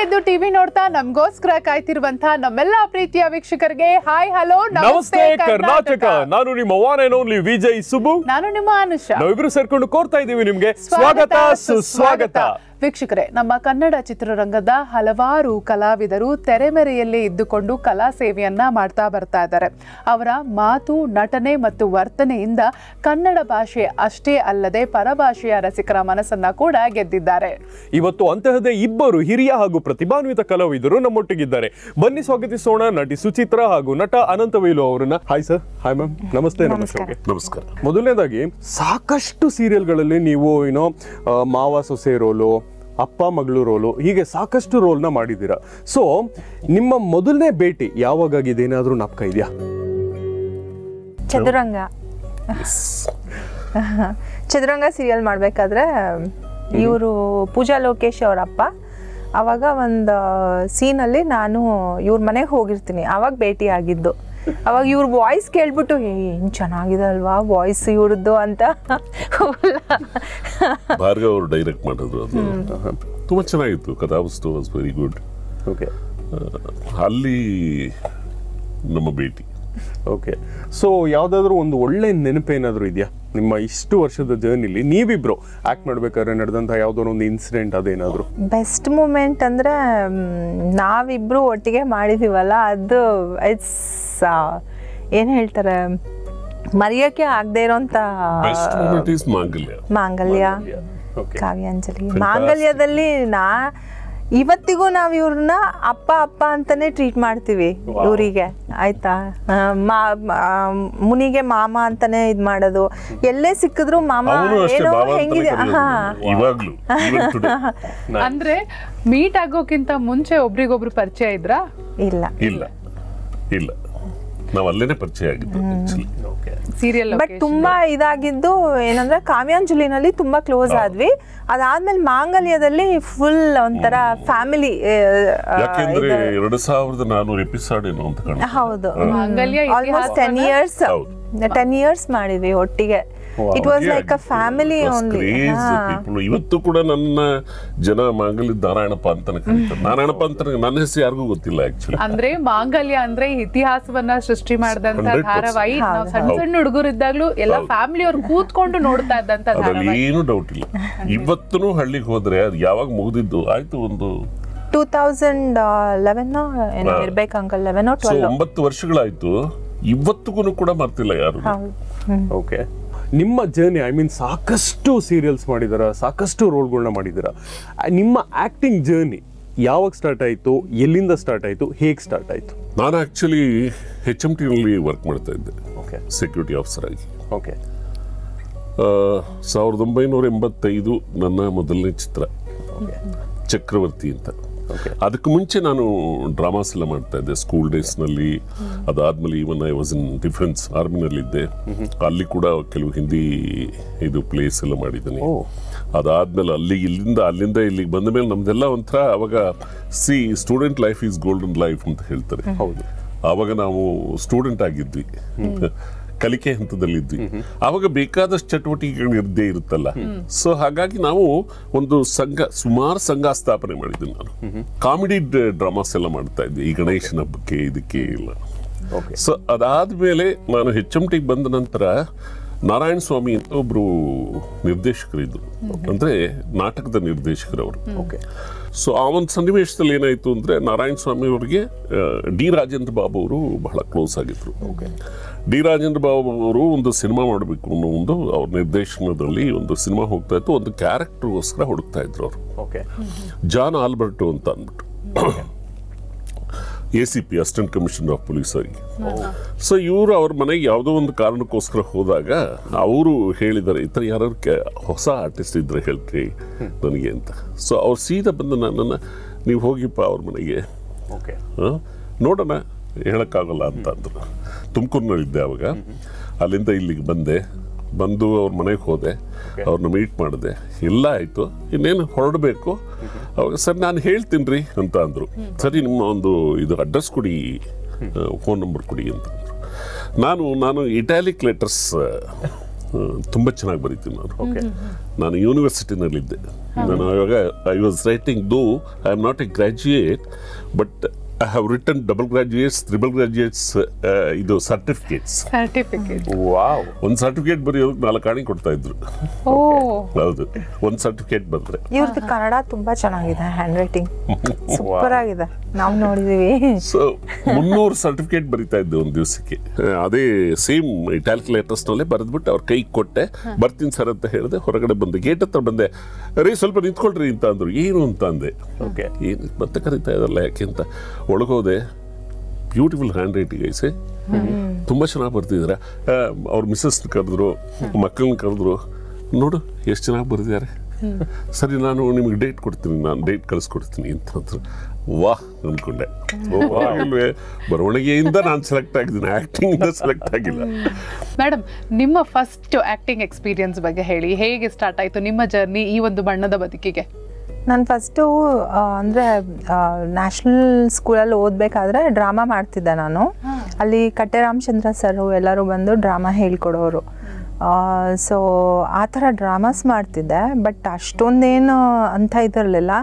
ಎದ್ದು ಟಿವಿ ನೋಡ್ತಾ ನಮ್ಗೋಸ್ಕರ ಕಾಯ್ತಿರುವಂತಹ ನಮ್ಮೆಲ್ಲ ಪ್ರೀತಿಯ ವೀಕ್ಷಕರಿಗೆ ಹಾಯ್ ಹಲೋ ನಮಸ್ತೆ ಕರ್ನಾಟಕ ನಾನು ನಿಮ್ಮ one and only Vijay Subbu ನಾನು ನಿಮ್ಮ ಅನುಷ ನಾವಿಬ್ರು ಸೇರ್ಕೊಂಡು ಕೋರ್ತಾ ಇದೀವಿ ನಿಮ್ಗೆ ಸ್ವಾಗತ ಸುಸ್ವಾಗತ ವೀಕ್ಷಕರೇ ನಮ್ಮ ಕನ್ನಡ ಚಿತ್ರರಂಗದ ಹಲವಾರು ಕಲಾವಿದರು ತೆರೆಮೆರೆಯಲ್ಲಿ ಇದ್ದುಕೊಂಡು ಕಲಾ ಸೇವೆಯನ್ನ ಮಾಡ್ತಾ ಬರ್ತಾ ಇದ್ದಾರೆ ಅವರ ಮಾತು ನಟನೆ ಮತ್ತು ವರ್ತನೆಯಿಂದ ಕನ್ನಡ ಭಾಷೆ ಅಷ್ಟೇ ಅಲ್ಲದೆ ಪರಭಾಷೆಯ ರಸಿಕರ ಮನಸ್ಸನ್ನ ಕೂಡ ಗೆದ್ದಿದ್ದಾರೆ ಇವತ್ತು ಅಂತಹದೇ ಇಬ್ಬರು ಹಿರಿಯ ಹಾಗೂ ಪ್ರತಿಭಾನ್ವಿತ ಕಲಾವಿದರು ನಮ್ಮೊಟ್ಟಿಗಿದ್ದಾರೆ ಬನ್ನಿ ಸ್ವಾಗತಿಸೋಣ ನಟಿ ಸುಚಿತ್ರ ಹಾಗೂ ನಟ ಅನಂತವೇಲು ಅವರನ್ನ ಹಾಯ್ ಸರ್ ಹಾಯ್ ಮ್ಯಾಮ್ ನಮಸ್ತೆ ನಮಸ್ತೆ ನಮಸ್ಕಾರ ಮೊದಲನೇದಾಗಿ ಸಾಕಷ್ಟು ಸೀರಿಯಲ್ಗಳಲ್ಲಿ ನೀವು ಏನೋ ಆ, ಮಾವ ಸೊಸೆ ರೋಲು ಅಪ್ಪ ಮಗಳು ರೋಲು ಹೀಗೆ ಸಾಕಷ್ಟು ರೋಲ್ನ ಮಾಡಿದ್ದೀರಾ ಸೊ ನಿಮ್ಮ ಮೊದಲನೇ ಭೇಟಿ ಯಾವಾಗಾಗಿದೆ ಏನಾದರೂ ನಾಪಕ ಇದೆಯಾ ಚದುರಂಗ ಚದುರಂಗ ಸೀರಿಯಲ್ ಮಾಡಬೇಕಾದ್ರೆ ಇವರು ಪೂಜಾ ಲೋಕೇಶ್ ಅವರ ಅಪ್ಪ ಅವಾಗ ಒಂದು ಸೀನಲ್ಲಿ ನಾನು ಇವ್ರ ಮನೆಗೆ ಹೋಗಿರ್ತೀನಿ ಅವಾಗ ಭೇಟಿ ಆಗಿದ್ದು ಅವಾಗ ಇವ್ರ ವಾಯ್ಸ್ ಕೇಳ್ಬಿಟ್ಟು ಏ ಏನು ಚೆನ್ನಾಗಿದೆ ಅಲ್ವಾ ವಾಯ್ಸ್ ಇವ್ರದ್ದು ಅಂತ ಭಾರ್ಗವ್ ಅವರು ಡೈರೆಕ್ಟ್ ಮಾಡಿದ್ರು ಅದು ತುಂಬಾ ಚೆನ್ನಾಗಿತ್ತು ಕಥಾವಸ್ತು ವಾಸ್ ವೆರಿ ಗುಡ್ ಓಕೆ ಅಲ್ಲಿ ನಮ್ಮ ಭೇಟಿ ಓಕೆ ಸೊ ಯಾವುದಾದ್ರೂ ಒಂದು ಒಳ್ಳೆ ನೆನಪೇನಾದರೂ ಇದೆಯಾ ನಿಮ್ಮ ಇಷ್ಟು ವರ್ಷದ ಜರ್ನಿಲಿ ನೀವಿಬ್ರು ಆಕ್ಟ್ ಮಾಡ್ಬೇಕಾದ್ರೆ ನಡೆದಂಥ ಯಾವುದೋ ಒಂದು ಇನ್ಸಿಡೆಂಟ್ ಅದೇನಾದರೂ ಬೆಸ್ಟ್ ಮೂಮೆಂಟ್ ಅಂದರೆ ನಾವಿಬ್ರು ಒಟ್ಟಿಗೆ ಮಾಡಿದೀವಲ್ಲ ಅದು ಇಟ್ಸ್ ಏನು ಹೇಳ್ತಾರೆ ಮರೆಯೋಕ್ಕೆ ಆಗದೆ ಇರೋಂಥ ಬೆಸ್ಟ್ ಮೂಮೆಂಟ್ ಈಸ್ ಮಾಂಗಲ್ಯ ಮಾಂಗಲ್ಯ ಓಕೆ ಕಾವ್ಯಾಂಜಲಿ ಮಾಂಗಲ್ಯದಲ್ಲಿ ನಾ ಇವತ್ತಿಗೂ ನಾವು ಇವ್ರನ್ನ ಅಪ್ಪ ಅಪ್ಪ ಅಂತಾನೆ ಟ್ರೀಟ್ ಮಾಡ್ತೀವಿ ಇವರಿಗೆ ಆಯ್ತಾ ಆ, ಮಾ ಮಾ- ಮುನಿಗೆ ಮಾಮ ಅಂತಾನೆ ಇದ್ ಮಾಡೋದು ಎಲ್ಲೇ ಸಿಕ್ಕಿದ್ರು ಮಾಮ ಅವನು ಅಷ್ಟೇ ಏನೋ ಬಾಬಾ ಅಂತಾನೆ ಹೆಂಗಿದೆ ಕರೆಯೋದು ಹಾ ನನ್ನನ್ನು. ಇವಾಗ್ಲೂ even today. ಅಂದ್ರೆ ಮೀಟ್ ಆಗೋಕ್ಕಿಂತ ಮುಂಚೆ ಒಬ್ರಿಗೊಬ್ರು ಪರಿಚಯ ಇದ್ರಾ ಇಲ್ಲ ಇಲ್ಲ ಇಲ್ಲ ನಾವು ಅಲ್ಲೇನೆ ಪರಿಚಯ ಆಗಿದ್ದು ಆಕ್ಚುಲಿ ಸೀರಿಯಲ್ ಬಟ್ ತುಂಬಾ ಇದಾಗಿದ್ದು ಏನಂದ್ರೆ ಕಾವ್ಯಾಂಜಲಿನಲ್ಲಿ ತುಂಬಾ ಕ್ಲೋಸ್ ಆದ್ವಿ ಅದಾದ್ಮೇಲೆ ಮಾಂಗಲ್ಯದಲ್ಲಿ ಫುಲ್ ಒಂಥರ ಫ್ಯಾಮಿಲಿ ಯಾಕೆಂದ್ರೆ ಎರಡು ಸಾವಿರದ ನಾನೂರು ಎಪಿಸೋಡ್ ಏನೋ ಅಂತ ಕಾಣ ಹೌದು Mangalya almost ten years ten years ಮಾಡಿದ್ವಿ ಒಟ್ಟಿಗೆ it was like a family only people ಇವತ್ತು ಕೂಡ ನನ್ನ ಜನ ಮಾಂಗಲ್ಯ ನಾರಾಯಣಪ್ಪ ಅಂತಾನೆ ಕರೀತಾರೆ ನಾರಾಯಣಪ್ಪ ಅಂತ ನನ್ನ ಹೆಸರು ಯಾರಿಗೂ ಗೊತ್ತಿಲ್ಲ ಆಕ್ಚುಲಿ ಅಂದ್ರೆ ಮಾಂಗಲ್ಯ ಅಂದ್ರೆ ಇತಿಹಾಸವನ್ನ ಸೃಷ್ಟಿ ಮಾಡಿದಂತ 100%. ಧಾರಾವಾಹಿ ನಾವು ಸಣ್ಣ ಸಣ್ಣ ಹುಡುಗರಿದ್ದಾಗ್ಲೂ ಎಲ್ಲ ಫ್ಯಾಮಿಲಿ ಅವ್ರು ಕೂತ್ಕೊಂಡು ನೋಡ್ತಾ ಇದ್ದಂತ ಅದ್ರಲ್ಲಿ ಧಾರಾವಾಹಿ ಏನು ಡೌಟ್ ಇಲ್ಲ ಇವತ್ತೂ ಹಳ್ಳಿಗೆ ಹೋದ್ರೆ ಅದು ಯಾವಾಗ ಮುಗಿದಿದ್ದು ಆಯ್ತು ಒಂದು ಟೂ ತೌಸಂಡ್ ಲೆವೆನ್ ಏನೋ ಇರ್ಬೇಕು ಅಂಕಲ್ ಲೆವೆನ್ ಸೊ ಟ್ವೆಲ್ ಒಂಬತ್ತು ವರ್ಷಗಳಾಯ್ತು ಇವತ್ತಿಗೂ ಕೂಡ ಮರ್ತಿಲ್ಲ ಯಾರು ಹೌದು ಓಕೆ ನಿಮ್ಮ ಜರ್ನಿ ಐ ಮೀನ್ ಸಾಕಷ್ಟು ಸೀರಿಯಲ್ಸ್ ಮಾಡಿದಾರ ಸಾಕಷ್ಟು ರೋಲ್ಗಳನ್ನ ಮಾಡಿದಾರ ಆ, ನಿಮ್ಮ ಆಕ್ಟಿಂಗ್ ಜರ್ನಿ ಯಾವಾಗ ಸ್ಟಾರ್ಟ್ ಆಯಿತು ಎಲ್ಲಿಂದ ಸ್ಟಾರ್ಟ್ ಆಯಿತು ಹೇಗೆ ಸ್ಟಾರ್ಟ್ ಆಯಿತು ನಾನು ಆಕ್ಚುಲಿ ಹೆಚ್ ಎಂ ಟಿನಲ್ಲಿ ವರ್ಕ್ ಮಾಡ್ತಾ ಇದ್ದೆ ಓಕೆ ಸೆಕ್ಯೂರಿಟಿ ಆಫೀಸರ್ ಆಗಿ ಓಕೆ ಆ, ಸಾವಿರದ ಒಂಬೈನೂರ ಎಂಬತ್ತೈದು ನನ್ನ ಮೊದಲನೇ ಚಿತ್ರ ಓಕೆ ಚಕ್ರವರ್ತಿ ಅಂತ ಓಕೆ ಅದಕ್ಕೆ ಮುಂಚೆ ನಾನು ಡ್ರಾಮಾಸ್ ಎಲ್ಲ ಮಾಡ್ತಾ ಇದ್ದೆ ಸ್ಕೂಲ್ ಡೇಸ್ನಲ್ಲಿ ಅದಾದ್ಮೇಲೆ even I was in defence ಆರ್ಮಿನಲ್ಲಿದ್ದೆ ಅಲ್ಲಿ ಕೂಡ ಕೆಲವು ಹಿಂದಿ ಇದು ಪ್ಲೇಸ್ ಎಲ್ಲ ಮಾಡಿದ್ದೀನಿ ಓ. ಅದಾದ್ಮೇಲೆ ಅಲ್ಲಿಗೆ ಇಲ್ಲಿಂದ ಅಲ್ಲಿಂದ ಇಲ್ಲಿಗೆ ಬಂದ ಮೇಲೆ ನಮ್ದೆಲ್ಲ ಒಂಥರ ಅವಾಗ ಸಿ student life is golden life ಅಂತ ಹೇಳ್ತಾರೆ ಹೌದು ಆವಾಗ ನಾವು ಸ್ಟೂಡೆಂಟ್ ಆಗಿದ್ವಿ ಕಲಿಕೆ ಹಂತದಲ್ಲಿದ್ವಿ ಆವಾಗ ಬೇಕಾದಷ್ಟು ಚಟುವಟಿಕೆಗಳು ಇದ್ದೇ ಇರುತ್ತಲ್ಲ ಸೊ ಹಾಗಾಗಿ ನಾವು ಒಂದು ಸಂಘ ಸುಮಾರು ಸಂಘ ಸ್ಥಾಪನೆ ಮಾಡಿದ್ವಿ ನಾನು ಕಾಮಿಡಿ ಡ್ರಾಮಾಸ್ ಎಲ್ಲ ಮಾಡ್ತಾ ಇದ್ವಿ ಈ ಗಣೇಶನ ಹಬ್ಬಕ್ಕೆ ಇದಕ್ಕೆ ಎಲ್ಲ ಓಕೆ ಸೊ ಅದಾದ್ಮೇಲೆ ನಾನು ಹೆಚ್ ಎಂ ಟಿಗೆ ಬಂದ ನಂತರ ನಾರಾಯಣ ಸ್ವಾಮಿ ಅಂತ ಒಬ್ರು ನಿರ್ದೇಶಕರಿದ್ರು ಅಂದ್ರೆ ನಾಟಕದ ನಿರ್ದೇಶಕರವರು ಓಕೆ ಸೊ ಆ ಒಂದು ಸನ್ನಿವೇಶದಲ್ಲಿ ಏನಾಯ್ತು ಅಂದ್ರೆ ನಾರಾಯಣ ಸ್ವಾಮಿ ಅವರಿಗೆ ಡಿ ರಾಜೇಂದ್ರ ಬಾಬು ಅವರು ಬಹಳ ಕ್ಲೋಸ್ ಆಗಿದ್ರು ಡಿ ರಾಜೇಂದ್ರ ಬಾಬು ಅವರು ಒಂದು ಸಿನಿಮಾ ಮಾಡಬೇಕು ಅನ್ನೋ ಒಂದು ಅವ್ರ ನಿರ್ದೇಶನದಲ್ಲಿ ಒಂದು ಸಿನಿಮಾ ಹೋಗ್ತಾ ಇತ್ತು ಒಂದು ಕ್ಯಾರೆಕ್ಟರ್ಗೋಸ್ಕರ ಹುಡುಕ್ತಾ ಇದ್ರು ಅವರು ಓಕೆ ಜಾನ್ ಆಲ್ಬರ್ಟು ಅಂತ ಅಂದ್ಬಿಟ್ಟು A C P assistant commissioner of police ಆಗಿ ಸೊ ಇವರು ಅವ್ರ ಮನೆಗೆ ಯಾವುದೋ ಒಂದು ಕಾರಣಕ್ಕೋಸ್ಕರ ಹೋದಾಗ ಅವರು ಹೇಳಿದ್ದಾರೆ ಈ ಥರ ಯಾರು ಹೊಸ ಆರ್ಟಿಸ್ಟ್ ಇದ್ರೆ ಹೇಳ್ರಿ ನನಗೆ ಅಂತ ಸೊ ಅವ್ರು ಸೀದಾ ಬಂದು ನನ್ನನ್ನು ನೀವು ಹೋಗಿಪ್ಪ ಅವ್ರ ಮನೆಗೆ ಓಕೆ ಆ, ನೋಡೋಣ ಹೇಳೋಕ್ಕಾಗಲ್ಲ ಅಂತ ಅಂದರು ತುಮಕೂರಿನಲ್ಲಿದ್ದೆ ಅವಾಗ ಅಲ್ಲಿಂದ ಇಲ್ಲಿಗೆ ಬಂದೆ ಬಂದು ಅವ್ರ ಮನೆಗೆ ಹೋದೆ ಅವ್ರನ್ನ ಮೀಟ್ ಮಾಡಿದೆ ಎಲ್ಲ ಆಯಿತು ಇನ್ನೇನು ಹೊರಡಬೇಕು ಅವಾಗ ಸರ್ ನಾನು ಹೇಳ್ತೀನಿ ರೀ ಅಂತ ಅಂದರು ಸರಿ ನಿಮ್ಮ ಒಂದು ಇದು ಅಡ್ರೆಸ್ ಕೊಡಿ ಫೋನ್ ನಂಬರ್ ಕೊಡಿ ಅಂತ ಅಂದ್ರು. ನಾನು ನಾನು ಇಟಾಲಿಕ್ ಲೆಟರ್ಸ್ ತುಂಬ ಚೆನ್ನಾಗಿ ಬರಿತೀನಿ ನಾನು ನಾನು ಯೂನಿವರ್ಸಿಟಿನಲ್ಲಿದ್ದೆ ನಾನು ಇವಾಗ I was writing though I am not a graduate but I have written double graduates triple graduates ಇದು ಸರ್ಟಿಫಿಕೇಟ್ಸ್ ಸರ್ಟಿಫಿಕೇಟ್ ವಾವ್ ಒಂದು ಸರ್ಟಿಫಿಕೇಟ್ ಬರೆಯೋದಕ್ಕೆ ನಾಲ್ಕು ಆಣಿ ಕೊಡ್ತಾ ಇದ್ರು ಓ ಹೌದು ಒಂದು ಸರ್ಟಿಫಿಕೇಟ್ ಬಂದ್ರೆ ಇವ್ರದ್ದು ಕನ್ನಡ ತುಂಬಾ ಚೆನ್ನಾಗಿದೆ ಹ್ಯಾಂಡ್ ರೈಟಿಂಗ್ ಸೂಪರ್ ಆಗಿದೆ ನಾವು ನೋಡಿದೀವಿ ಸೊ ಮುನ್ನೂರು ಸರ್ಟಿಫಿಕೇಟ್ ಬರಿತಾ ಇದ್ದೆ ಒಂದು ದಿವಸಕ್ಕೆ ಅದೇ ಸೇಮ್ ಕ್ಯಾಲ್ಕುಲೇಟರ್ಸ್ ನಲ್ಲೇ ಬರೆದ್ಬಿಟ್ಟು ಅವ್ರ ಕೈಗೆ ಕೊಟ್ಟೆ ಬರ್ತೀನಿ ಸರ್ ಅಂತ ಹೇಳಿದೆ ಹೊರಗಡೆ ಬಂದೆ ಗೇಟ್ ಹತ್ರ ಬಂದೆ ರೀ ಸ್ವಲ್ಪ ನಿಂತ್ಕೊಳ್ರಿ ಅಂತ ಅಂದ್ರು ಏನು ಅಂತ ಅಂದೆ ಓಕೆ ಏನು ಮತ್ತೆ ಕರೀತಾ ಇರಲ್ಲ ಯಾಕೆ ಅಂತ ಒಳಗೋದೆ ಬ್ಯೂಟಿಫುಲ್ ಹ್ಯಾಂಡ್ ರೈಟಿಂಗ್ ಐಸೆ ತುಂಬ ಚೆನ್ನಾಗಿ ಬರ್ತಿದ್ದಾರೆ ಅವ್ರ ಮಿಸ್ಸಸ್ ಕರೆದ್ರು ಮಕ್ಕಳನ್ನ ಕರೆದ್ರು ನೋಡು ಎಷ್ಟು ಚೆನ್ನಾಗಿ ಬರೆದಿದ್ದಾರೆ ಸರಿ ನಾನು ನಿಮಗೆ ಡೇಟ್ ಕೊಡ್ತೀನಿ ನಾನು ಡೇಟ್ ಕಳಿಸ್ಕೊಡ್ತೀನಿ ಅಂತ ಅಂದ್ರು. ವಾಹ್ ಅಂದ್ಕೊಂಡೆ ಓ, ಪರವಾಗಿಲ್ವೇ? ಬರವಣಿಗೆಯಿಂದ ನಾನು ಸೆಲೆಕ್ಟ್ ಆಗಿದ್ದೀನಿ ಆ್ಯಕ್ಟಿಂಗಿಂದ ಸೆಲೆಕ್ಟ್ ಆಗಿಲ್ಲ ಮೇಡಮ್ ನಿಮ್ಮ ಫಸ್ಟ್ ಆಕ್ಟಿಂಗ್ ಎಕ್ಸ್ಪೀರಿಯನ್ಸ್ ಬಗ್ಗೆ ಹೇಳಿ ಹೇಗೆ ಸ್ಟಾರ್ಟ್ ಆಯ್ತು ನಿಮ್ಮ ಜರ್ನಿ ಈ ಒಂದು ಬಣ್ಣದ ಬದುಕಿಗೆ ನಾನು ಫಸ್ಟು ಅಂದರೆ ನ್ಯಾಷನಲ್ ಸ್ಕೂಲಲ್ಲಿ ಓದಬೇಕಾದ್ರೆ ಡ್ರಾಮಾ ಮಾಡ್ತಿದ್ದೆ ನಾನು ಅಲ್ಲಿ ಕಟ್ಟೆ ರಾಮಚಂದ್ರ ಸರ್ ಎಲ್ಲರೂ ಬಂದು ಡ್ರಾಮಾ ಹೇಳ್ಕೊಡೋರು ಸೊ ಆ ಥರ ಡ್ರಾಮಾಸ್ ಮಾಡ್ತಿದ್ದೆ ಬಟ್ ಅಷ್ಟೊಂದೇನು ಅಂತ ಇದಿರಲಿಲ್ಲ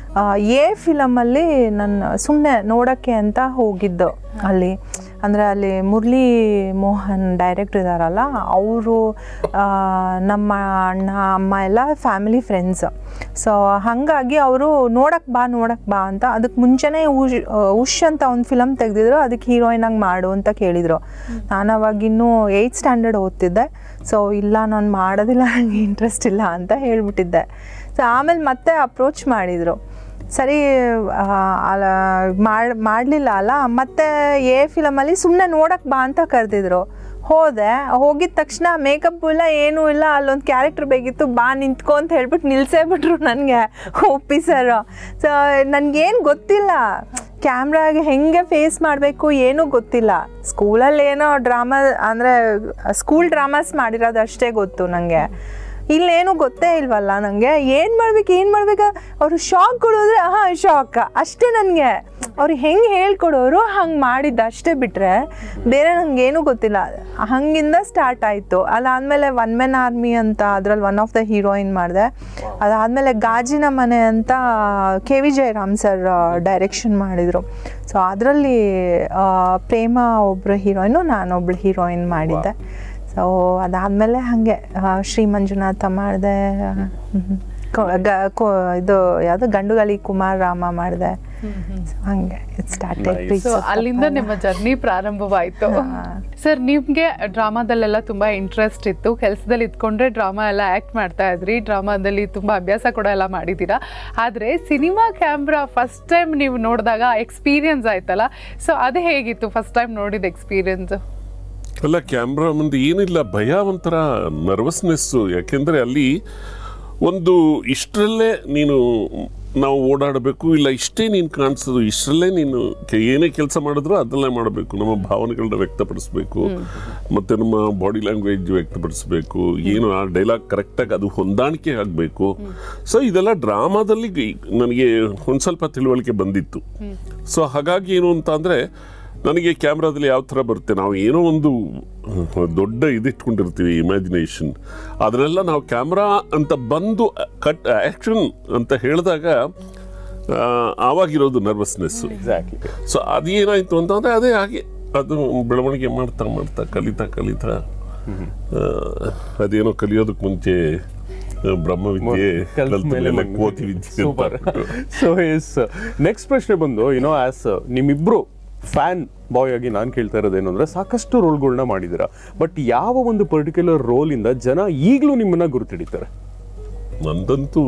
ಎ ಫಿಲಮಲ್ಲಿ ನಾನು ಸುಮ್ಮನೆ ನೋಡೋಕ್ಕೆ ಅಂತ ಹೋಗಿದ್ದು ಅಲ್ಲಿ ಅಂದರೆ ಅಲ್ಲಿ ಮುರಳಿ ಮೋಹನ್ ಡೈರೆಕ್ಟರ್ ಇದ್ದಾರಲ್ಲ ಅವರು ನಮ್ಮ ಅಣ್ಣ ಅಮ್ಮ ಎಲ್ಲ ಫ್ಯಾಮಿಲಿ ಫ್ರೆಂಡ್ಸ್ ಸೊ ಹಾಗಾಗಿ ಅವರು ನೋಡಕ್ಕೆ ಬಾ ನೋಡಕ್ಕೆ ಬಾ ಅಂತ ಅದಕ್ಕೆ ಮುಂಚೆನೇ ಉಶ್ ಉಶ್ ಅಂತ ಒಂದು ಫಿಲಮ್ ತೆಗೆದಿದ್ರು ಅದಕ್ಕೆ ಹೀರೋಯಿನ್ ಆಗಿ ಮಾಡು ಅಂತ ಕೇಳಿದರು ನಾನು ಅವಾಗ ಇನ್ನೂ ಏಯ್ತ್ ಸ್ಟ್ಯಾಂಡರ್ಡ್ ಓದ್ತಿದ್ದೆ ಸೊ ಇಲ್ಲ ನಾನು ಮಾಡೋದಿಲ್ಲ ನನಗೆ ಇಂಟ್ರೆಸ್ಟ್ ಇಲ್ಲ ಅಂತ ಹೇಳ್ಬಿಟ್ಟಿದ್ದೆ ಸೊ ಆಮೇಲೆ ಮತ್ತೆ ಅಪ್ರೋಚ್ ಮಾಡಿದರು ಸರಿ ಆ, ಅಲ್ಲ ಮಾಡ್ ಮಾಡಲಿಲ್ಲ ಅಲ್ಲ ಮತ್ತೆ ಎ ಫಿಲಮಲ್ಲಿ ಸುಮ್ಮನೆ ನೋಡಕ್ಕೆ ಬಾ ಅಂತ ಕರೆದಿದ್ರು ಹೋದೆ ಹೋಗಿದ ತಕ್ಷಣ ಮೇಕಪ್ ಇಲ್ಲ ಏನೂ ಇಲ್ಲ ಅಲ್ಲೊಂದು ಕ್ಯಾರೆಕ್ಟರ್ ಬೇಕಿತ್ತು ಬಾ ನಿಂತ್ಕೊ ಅಂತ ಹೇಳ್ಬಿಟ್ಟು ನಿಲ್ಸೇ ಬಿಟ್ರು ನನಗೆ ಒಪ್ಪಿ ಸರ್ ಸೊ ನನಗೇನು ಗೊತ್ತಿಲ್ಲ ಕ್ಯಾಮ್ರಾಗೆ ಹೆಂಗೆ ಫೇಸ್ ಮಾಡಬೇಕು ಏನೂ ಗೊತ್ತಿಲ್ಲ ಸ್ಕೂಲಲ್ಲಿ ಏನೋ ಡ್ರಾಮಾ ಅಂದರೆ ಸ್ಕೂಲ್ ಡ್ರಾಮಾಸ್ ಮಾಡಿರೋದು ಅಷ್ಟೇ ಗೊತ್ತು ನನಗೆ ಇಲ್ಲೇನು ಗೊತ್ತೇ ಇಲ್ವಲ್ಲ ನನಗೆ ಏನು ಮಾಡ್ಬೇಕು ಏನು ಮಾಡ್ಬೇಕು ಅವರು ಶಾಕ್ ಕೊಡೋದ್ರೆ ಹಾಂ ಶಾಕ್ ಅಷ್ಟೇ ನನಗೆ ಅವ್ರು ಹೆಂಗೆ ಹೇಳ್ಕೊಡೋರು ಹಂಗೆ ಮಾಡಿದ್ದ ಅಷ್ಟೇ ಬಿಟ್ಟರೆ ಬೇರೆ ನನಗೇನು ಗೊತ್ತಿಲ್ಲ ಹಂಗಿಂದ ಸ್ಟಾರ್ಟ್ ಆಯಿತು ಅದಾದಮೇಲೆ ಒನ್ ಮೆನ್ ಆರ್ಮಿ ಅಂತ ಅದ್ರಲ್ಲಿ ಒನ್ ಆಫ್ ದ ಹೀರೋಯಿನ್ ಮಾಡಿದೆ ಅದಾದಮೇಲೆ ಗಾಜಿನ ಮನೆ ಅಂತ K V Jayaram sir direction ಮಾಡಿದರು ಸೊ ಅದರಲ್ಲಿ ಪ್ರೇಮ ಒಬ್ಬರು ಹೀರೋಯಿನು ನಾನೊಬ್ಳು ಹೀರೋಯಿನ್ ಮಾಡಿದ್ದೆ ಸೊ ಅದಾದಮೇಲೆ ಹಾಗೆ ಆ, ಶ್ರೀ ಮಂಜುನಾಥ ಮಾಡಿದೆ ಇದು ಯಾವುದು ಗಂಡುಗಲಿ ಕುಮಾರ್ ರಾಮ ಮಾಡಿದೆ ಹಂಗೆ ಸ್ಟಾರ್ಟ್ ಸೊ ಅಲ್ಲಿಂದ ನಿಮ್ಮ ಜರ್ನಿ ಪ್ರಾರಂಭವಾಯಿತು ಸರ್ ನಿಮಗೆ ಡ್ರಾಮಾದಲ್ಲೆಲ್ಲ ತುಂಬಾ ಇಂಟ್ರೆಸ್ಟ್ ಇತ್ತು ಕೆಲಸದಲ್ಲಿ ಇದ್ಕೊಂಡ್ರೆ ಡ್ರಾಮಾ ಎಲ್ಲ ಆ್ಯಕ್ಟ್ ಮಾಡ್ತಾ ಇದ್ರಿ ಡ್ರಾಮಾದಲ್ಲಿ ತುಂಬಾ ಅಭ್ಯಾಸ ಕೂಡ ಎಲ್ಲ ಮಾಡಿದ್ದೀರಾ ಆದರೆ ಸಿನಿಮಾ ಕ್ಯಾಮ್ರಾ ಫಸ್ಟ್ ಟೈಮ್ ನೀವು ನೋಡಿದಾಗ ಎಕ್ಸ್ಪೀರಿಯನ್ಸ್ ಆಯ್ತಲ್ಲ ಸೊ ಅದು ಹೇಗಿತ್ತು ಫಸ್ಟ್ ಟೈಮ್ ನೋಡಿದ ಎಕ್ಸ್ಪೀರಿಯನ್ಸ್ ಅಲ್ಲ ಕ್ಯಾಮ್ರಾ ಮುಂದೆ ಏನಿಲ್ಲ ಭಯ ಒಂಥರ ನರ್ವಸ್ನೆಸ್ಸು ಯಾಕೆಂದರೆ ಅಲ್ಲಿ ಒಂದು ಇಷ್ಟರಲ್ಲೇ ನೀನು ನಾವು ಓಡಾಡಬೇಕು ಇಲ್ಲ ಇಷ್ಟೇ ನೀನು ಕಾಣಿಸೋದು ಇಷ್ಟರಲ್ಲೇ ನೀನು ಕೆ- ಏನೇ ಕೆಲಸ ಮಾಡಿದ್ರು ಅದರಲ್ಲೇ ಮಾಡಬೇಕು ನಮ್ಮ ಭಾವನೆಗಳನ್ನ ವ್ಯಕ್ತಪಡಿಸ್ಬೇಕು ಮತ್ತು ನಮ್ಮ ಬಾಡಿ ಲ್ಯಾಂಗ್ವೇಜ್ ವ್ಯಕ್ತಪಡಿಸ್ಬೇಕು ಏನು ಆ ಡೈಲಾಗ್ ಕರೆಕ್ಟಾಗಿ ಅದು ಹೊಂದಾಣಿಕೆ ಆಗಬೇಕು ಸೊ ಇದೆಲ್ಲ ಡ್ರಾಮಾದಲ್ಲಿ ಗಿ- ನನಗೆ ಒಂದು ಸ್ವಲ್ಪ ತಿಳುವಳಿಕೆ ಬಂದಿತ್ತು ಸೊ ಹಾಗಾಗಿ ಏನು ಅಂತ ಅಂದರೆ ನನಗೆ ಕ್ಯಾಮ್ರಾದಲ್ಲಿ ಯಾವ ಥರ ಬರುತ್ತೆ ನಾವು ಏನೋ ಒಂದು ಅಹ್, ದೊಡ್ಡ ಇದಿಟ್ಕೊಂಡಿರ್ತೀವಿ ಇಮ್ಯಾಜಿನೇಷನ್ ಅದನ್ನೆಲ್ಲ ನಾವು ಕ್ಯಾಮ್ರಾ ಅಂತ ಬಂದು ಕಟ್ ಆ್ಯಕ್ಷನ್ ಅಂತ ಹೇಳಿದಾಗ ಆ, ಆವಾಗಿರೋದು ನರ್ವಸ್ನೆಸ್ಸು ಎಕ್ಸಾಕ್ಟ್ಲಿ ಸೊ ಅದೇನಾಯಿತು ಅಂತಂದರೆ ಅದೇ ಹಾಗೆ ಅದು ಬೆಳವಣಿಗೆ ಮಾಡ್ತಾ ಮಾಡ್ತಾ ಕಲಿತಾ ಕಲಿತಾ ಆ, ಅದೇನೋ ಕಲಿಯೋದಕ್ಕೆ ಮುಂಚೆ ಆ, ಬ್ರಹ್ಮವಿದ್ಯೆ ಕಲ್ತ ಕಲ್ತ ಮೇಲೆ ಮೇಲೆ ಕೋತಿ ವಿದ್ಯೆ ಅಂತ ಸೂಪರ್ ಸೊ ಎಸ್ ನೆಕ್ಸ್ಟ್ ಪ್ರಶ್ನೆ ಬಂದು ಯುನೋ ಆಸ್ ನಿಮ್ಮಿಬ್ರು ಫ್ಯಾನ್ ಬಾಯ್ ಆಗಿ ನಾನು ಕೇಳ್ತಾ ಇರೋದೇನು ಅಂದ್ರೆ ಸಾಕಷ್ಟು ರೋಲ್ಗಳನ್ನ ಮಾಡಿದ್ದೀರಾ ಬಟ್ ಯಾವ ಒಂದು ಪರ್ಟಿಕ್ಯುಲರ್ ರೋಲ್ ಇಂದ ಜನ ಈಗಲೂ ನಿಮ್ಮನ್ನ ಗುರುತಿಡಿತಾರೆ ನಂದಂತೂ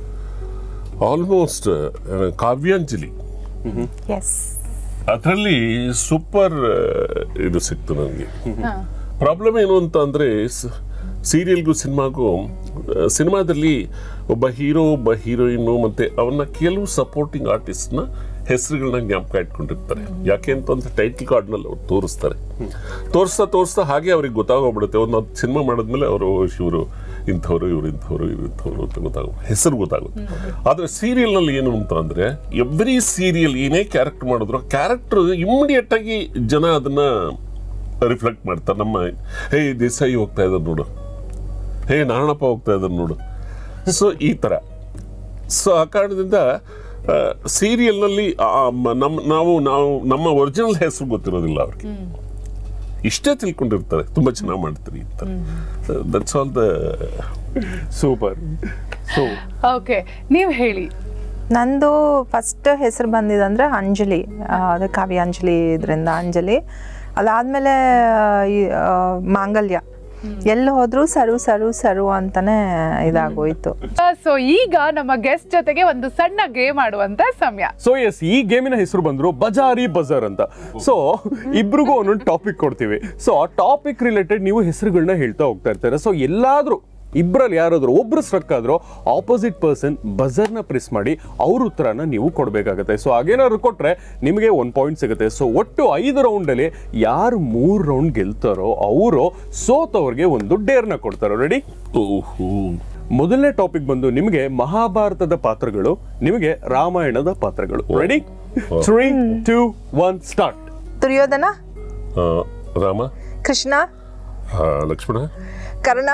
ಆಲ್ಮೋಸ್ಟ್ ಕಾವ್ಯಾಂಜಲಿ ಎಸ್ ಅದರಲ್ಲಿ ಸೂಪರ್ ಇದು ಸಿಕ್ತು ನನಗೆ ಪ್ರಾಬ್ಲಮ್ ಏನು ಅಂತ ಅಂದರೆ ಸೀರಿಯಲ್ಗೂ ಸಿನಿಮಾಗೂ ಸಿನಿಮಾದಲ್ಲಿ ಒಬ್ಬ ಹೀರೋ ಒಬ್ಬ ಹೀರೋಯಿನ್ನು ಮತ್ತು ಅವನ್ನ ಕೆಲವು ಸಪೋರ್ಟಿಂಗ್ ಆರ್ಟಿಸ್ಟ್ನ ಹೆಸರುಗಳನ್ನ ಜ್ಞಾಪಕ ಇಟ್ಕೊಂಡಿರ್ತಾರೆ ಯಾಕೆ ಅಂತಂದ್ರೆ ಟೈಟಲ್ ಕಾರ್ಡ್ನಲ್ಲಿ ಅವ್ರು ತೋರಿಸ್ತಾರೆ ತೋರಿಸ್ತಾ ತೋರಿಸ್ತಾ ಹಾಗೆ ಅವ್ರಿಗೆ ಗೊತ್ತಾಗೋಗ್ಬಿಡುತ್ತೆ ಒಂದು ಸಿನಿಮಾ ಮಾಡಿದ್ಮೇಲೆ ಅವರು ಇವರು ಇಂಥವ್ರು ಇವ್ರು ಇಂಥವ್ರು ಇವ್ರು ಇಂಥವ್ರು ಅಂತ ಗೊತ್ತಾಗ ಹೆಸರು ಗೊತ್ತಾಗುತ್ತೆ ಆದರೆ ಸೀರಿಯಲ್ನಲ್ಲಿ ಏನು ಅಂತ ಅಂದರೆ ಎವ್ರಿ ಸೀರಿಯಲ್ ಏನೇ ಕ್ಯಾರೆಕ್ಟರ್ ಮಾಡಿದ್ರು ಕ್ಯಾರೆಕ್ಟರ್ ಇಮ್ಮಿಡಿಯೇಟ್ ಆಗಿ ಜನ ಅದನ್ನ ರಿಫ್ಲೆಕ್ಟ್ ಮಾಡ್ತಾರೆ ನಮ್ಮ ಹೇ ದೇಸಾಯಿ ಹೋಗ್ತಾ ಇದ್ದಾರೆ ನೋಡು ಹೇ ನಾರಾಯಣಪ್ಪ ಹೋಗ್ತಾ ಇದ್ದಾರೆ ನೋಡು ಸೊ ಈ ಥರ ಸೊ ಆ ಕಾರಣದಿಂದ ಸೀರಿಯಲ್ನಲ್ಲಿ ನಮ್ಮ ನಾವು ನಾವು ನಮ್ಮ ಒರಿಜಿನಲ್ ಹೆಸರು ಗೊತ್ತಿರೋದಿಲ್ಲ ಅವ್ರಿಗೆ ಇಷ್ಟೇ ತಿಳ್ಕೊಂಡಿರ್ತಾರೆ ತುಂಬಾ ಚೆನ್ನಾಗಿ ಮಾಡ್ತೀರಿ ಅಂತ that's all the super so okay ನೀವು ಹೇಳಿ ನಂದು ಫಸ್ಟ್ ಹೆಸರು ಬಂದಿದಂದ್ರೆ ಅಂಜಲಿ ಆ, ಅದೇ ಕಾವ್ಯ ಅಂಜಲಿ ಇದರಿಂದ ಅಂಜಲಿ ಅದಾದ್ಮೇಲೆ ಈ, ಆ, ಮಾಂಗಲ್ಯ ಎಲ್ಲಿ ಹೋದ್ರು ಸರು ಸರು ಸರು ಅಂತಾನೆ ಇದಾಗೋಯ್ತು ಸೊ ಈಗ ನಮ್ಮ ಗೆಸ್ಟ್ ಜೊತೆಗೆ ಒಂದು ಸಣ್ಣ ಗೇಮ್ ಆಡುವಂತ ಸಮಯ ಸೊ ಎಸ್ ಈ ಗೇಮಿನ ಹೆಸರು ಬಂದ್ರು ಬಜಾರಿ ಬಜಾರ್ ಅಂತ ಸೊ ಇಬ್ರಿಗೂ ಒಂದೊಂದು ಟಾಪಿಕ್ ಕೊಡ್ತೀವಿ ಸೊ ಆ ಟಾಪಿಕ್ ರಿಲೇಟೆಡ್ ನೀವು ಹೆಸರುಗಳನ್ನ ಹೇಳ್ತಾ ಹೋಗ್ತಾ ಇರ್ತಾರೆ ಸೊ ಎಲ್ಲಾದ್ರೂ ಇಬ್ಬರಲ್ಲಿ ಯಾರಾದ್ರೂ ಒಬ್ರು ಸ್ಟ್ರಕ್ ಆದ್ರೂ ಆಪೋಸಿಟ್ ಪರ್ಸನ್ ಬಜರ್ನ ಪ್ರೆಸ್ ಮಾಡಿ ಅವ್ರ ಉತ್ತರನ ನೀವು ಕೊಡಬೇಕಾಗತ್ತೆ ಸೊ ಹಾಗೇನಾದ್ರು ಕೊಟ್ರೆ ನಿಮಗೆ ಒನ್ ಪಾಯಿಂಟ್ ಸಿಗುತ್ತೆ ಸೊ ಒಟ್ಟು ಐದು ರೌಂಡಲ್ಲಿ ಯಾರು ಮೂರು ರೌಂಡ್ ಗೆಲ್ತಾರೋ ಅವರು ಸೋತವ್ರಿಗೆ ಒಂದು ಡೇರ್ನ ಕೊಡ್ತಾರೋ ರೆಡಿ ಓಹೋ ಮೊದಲನೇ ಟಾಪಿಕ್ ಬಂದು ನಿಮಗೆ ಮಹಾಭಾರತದ ಪಾತ್ರಗಳು ನಿಮಗೆ ರಾಮಾಯಣದ ಪಾತ್ರಗಳು ready three two one start Duryodhana ಆ, ರಾಮ ಕೃಷ್ಣ ಆ, ಲಕ್ಷ್ಮಣ ಕರ್ಣ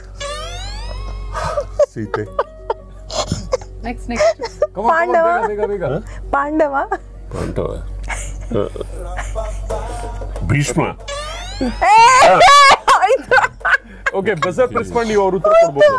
ಸೀತೆ ನೆಕ್ಸ್ಟ್ ನೆಕ್ಸ್ಟ್ ಪಾಂಡವ. ಬೇಗ ಬೇಗ ಪಾಂಡವ ಪಾಂಡವ ಆ, ಭೀಷ್ಮ ಏ, ಆಯ್ತು. ಓಕೆ ಬಜರ್ ಪ್ರೆಸ್ ಮಾಡಿ ನೀವು ಅವ್ರ ಉತ್ತರ ಕೊಡ್ಬೋದು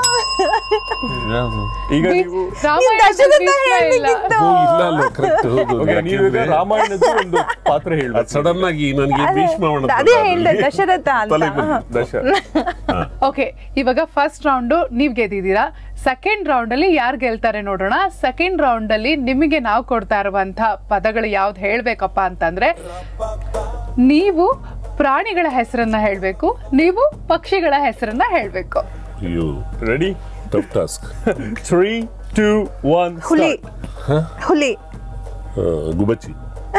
ಈಗ ನೀವು ರಾಮಾಯಣ ದಶರಥ ಭೀಷ್ಮ ಇಲ್ಲ ಹೇಳ್ಬೇಕಿತ್ತು. ಓ, ಇಲ್ಲ ಅಲ್ಲ ಕರೆಕ್ಟ್ ಹೌದು ಓಕೆ ನೀವು ಈಗ ರಾಮಾಯಣದ ಒಂದು ಪಾತ್ರ ಹೇಳ್ಬೇಕು ಸಡನ್ ಆಗಿ ನನಗೆ ಭೀಷ್ಮ ಅವನ ಅದೇ ಹೇಳ್ದೆ ದಶರಥ ತಲೆ ಅಂತ ಬಂತು. ದಶ ಓಕೆ ಇವಾಗ ಫಸ್ಟ್ ರೌಂಡು ನೀವು ಗೆದ್ದಿದ್ದೀರಾ ಸೆಕೆಂಡ್ ರೌಂಡ್ ಅಲ್ಲಿ ಯಾರು ಗೆಲ್ತಾರೆ ನೋಡೋಣ ಸೆಕೆಂಡ್ ರೌಂಡ್ ಅಲ್ಲಿ ನಿಮಗೆ ನಾವು ಕೊಡ್ತಾ ಇರುವಂತ ಪದಗಳು ಯಾವ್ದು ಹೇಳ್ಬೇಕಪ್ಪ ಅಂತಂದ್ರೆ ನೀವು ಪ್ರಾಣಿಗಳ ಹೆಸರನ್ನ ಹೇಳ್ಬೇಕು ನೀವು ಪಕ್ಷಿಗಳ ಹೆಸರನ್ನ ಹೇಳ್ಬೇಕು ಅಯ್ಯೋ ready tough task three two one ಹುಲಿ ಹುಲಿ ಗುಬಚ್ಚಿ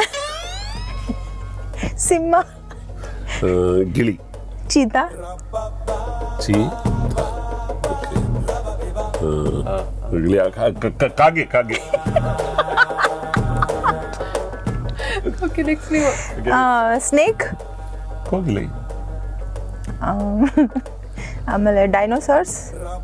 ಸಿಂಹ ಆ, ಗಿಳಿ ಚೀತಾ ಚಿ ಓಕೆ ಗಿಳಿ ಆ, ಕಾ- ಕಾ- ಕಾ- ಕಾಗೆ ಕಾಗೆ ಓಕೆ ನೆಕ್ಸ್ಟ್ ನೀವು ಸ್ನೇಕ್ ಹೋಗಿಲ್ಲ ಆಮೇಲೆ ಡೈನೋಸಾರ್ಸ್